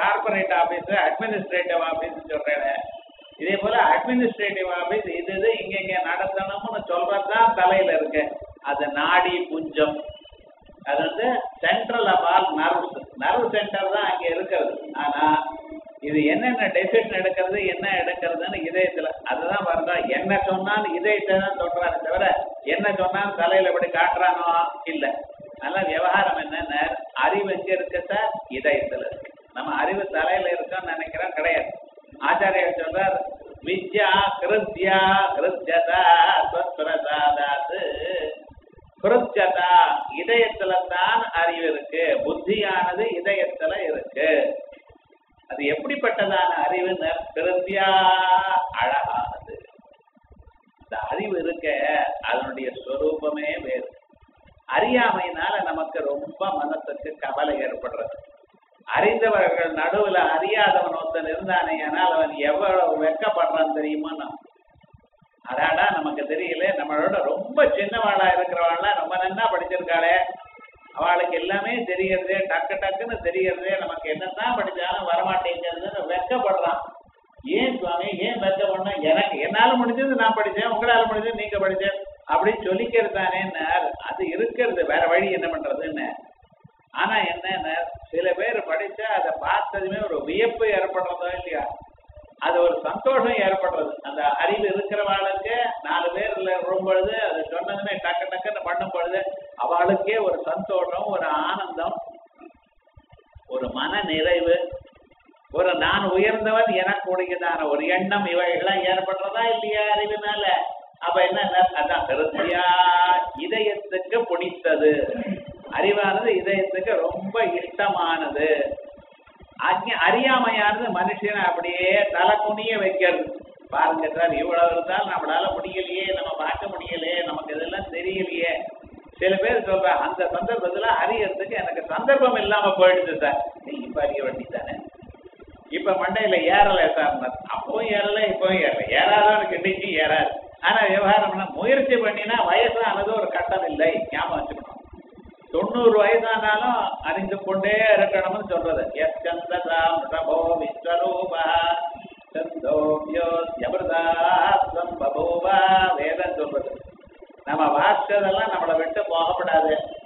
corporate office administrative office சொல்றேன் இதே போல அட்மினிஸ்ட்ரேட்டிவ் ஆபீஸ் இது இது இங்க இங்க நடத்தணும்னு சொல்றதுதான் தலையில இருக்கு அது நாடி புஞ்சம் அது வந்து central of all nerves nerve centre தான் அங்க இருக்கிறது ஆனா இது என்னென்ன டெசிஷன் எடுக்கிறது என்ன எடுக்கிறதுன்னு இதயத்துல அதுதான் வர்றா என்ன சொன்னாலும் இதயத்தை தான் சொல்றாரு தவிர என்ன சொன்னாலும் தலையில எப்படி காட்டுறானோ இல்ல அதனால விவகாரம் என்னன்னா அறிவு எங்க இருக்கு சார் இதயத்துல இருக்கு நம்ம அறிவு தலையில இருக்கோம்னு நினைக்கிறோம் கிடையாது ஆச்சாரியர் சொல்றார் வித்யா கிருத்யா கிருத்யதா ஸ்வத்பிரசாதாத்து கிருத்யதா இதயத்துல தான் அறிவு இருக்கு புத்தியானது இதயத்துல இருக்கு அது எப்படிப்பட்டதான அறிவுன்னு கிருத்தியா அழகானது இந்த அறிவு இருக்க அதனுடைய ஸ்வரூபமே வேறு அறியாமையினால நமக்கு ரொம்ப மனசுக்கு கவலை ஏற்படுறது அறிந்தவர்கள் நடுவுல அறியாதவன் ஒருத்தன் இருந்தானே ஆனால் அவன் எவ்வளவு வெக்கப்படுறான் தெரியுமா நான் அடாடா நமக்கு தெரியல நம்மளோட ரொம்ப சின்னவாளா இருக்கிறவாள்லாம் ரொம்ப நன்னா படிச்சிருக்காளே அவளுக்கு எல்லாமே தெரியறது டக்கு டக்குன்னு தெரியறது நமக்கு என்னதான் படிச்சாலும் வரமாட்டேங்கிறதுன்னு வெக்கப்படுறான் ஏன் சுவாமி ஏன் வெக்கப்படணும் எனக்கு என்னால முடிஞ்சது நான் படிச்சேன் உங்களால முடிஞ்சது நீங்க படிச்சேன் அப்படின்னு சொல்லிக்கிறது தானே அது இருக்கிறது வேற வழி என்ன பண்றதுன்னு ஆனா என்ன சில பேர் படிச்சா அதை பார்த்ததுமே ஒரு வியப்பு ஏற்படுறதோ இல்லையா அது ஒரு சந்தோஷம் ஏற்படுறது அந்த அறிவு இருக்கிறவாளுக்கு நாலு பேர்ல வரும் பொழுது அது சொன்னதுமே டக்கு டக்குன்னு பண்ணும் பொழுது அவளுக்கே ஒரு சந்தோஷம் ஒரு ஆனந்தம் ஒரு மன நிறைவு ஒரு நான் உயர்ந்தவன் எனக்குடையதான ஒரு எண்ணம் இவைகள்லாம் ஏற்படுறதா இல்லையா அறிவினால அப்ப என்ன அதான் கருத்தியா இதயத்துக்கு பிடித்தது அறிவானது இதயத்துக்கு ரொம்ப இஷ்டமானது அஜ்ஞ அறியாமையானது மனுஷனை அப்படியே தலை குனிய வைக்கிறது பாருங்க சார் இவ்வளவு இருந்தாலும் நம்மளால முடியலையே நம்ம பார்க்க முடியலையே நமக்கு இதெல்லாம் தெரியலையே சில பேர் சொல்ற அந்த சந்தர்ப்பத்துல அறியறதுக்கு எனக்கு சந்தர்ப்பம் இல்லாம போயிடுது சார் நீ இப்ப அறிய வேண்டி தானே இப்ப மண்டையில ஏறல சார் அப்பவும் ஏறல இப்பவும் ஏறல ஏறாதவனுக்கு இன்னைக்கு ஏறாது ஆனா விவகாரம்னா முயற்சி பண்ணினா வயசானது ஒரு கட்டம் இல்லை ஞாபகம் வச்சுக்கணும் தொண்ணூறு வயதானாலும் அறிந்து கொண்டே இருக்கணும்னு சொல்றது எஸ் சந்ததாம் பிரபோ விஸ்வரூபா சந்தோபியோ யமிருதாஸ்வம் பபூவா வேதம் சொல்றது நம்ம வாசிச்சதெல்லாம் நம்மளை விட்டு போகப்படாது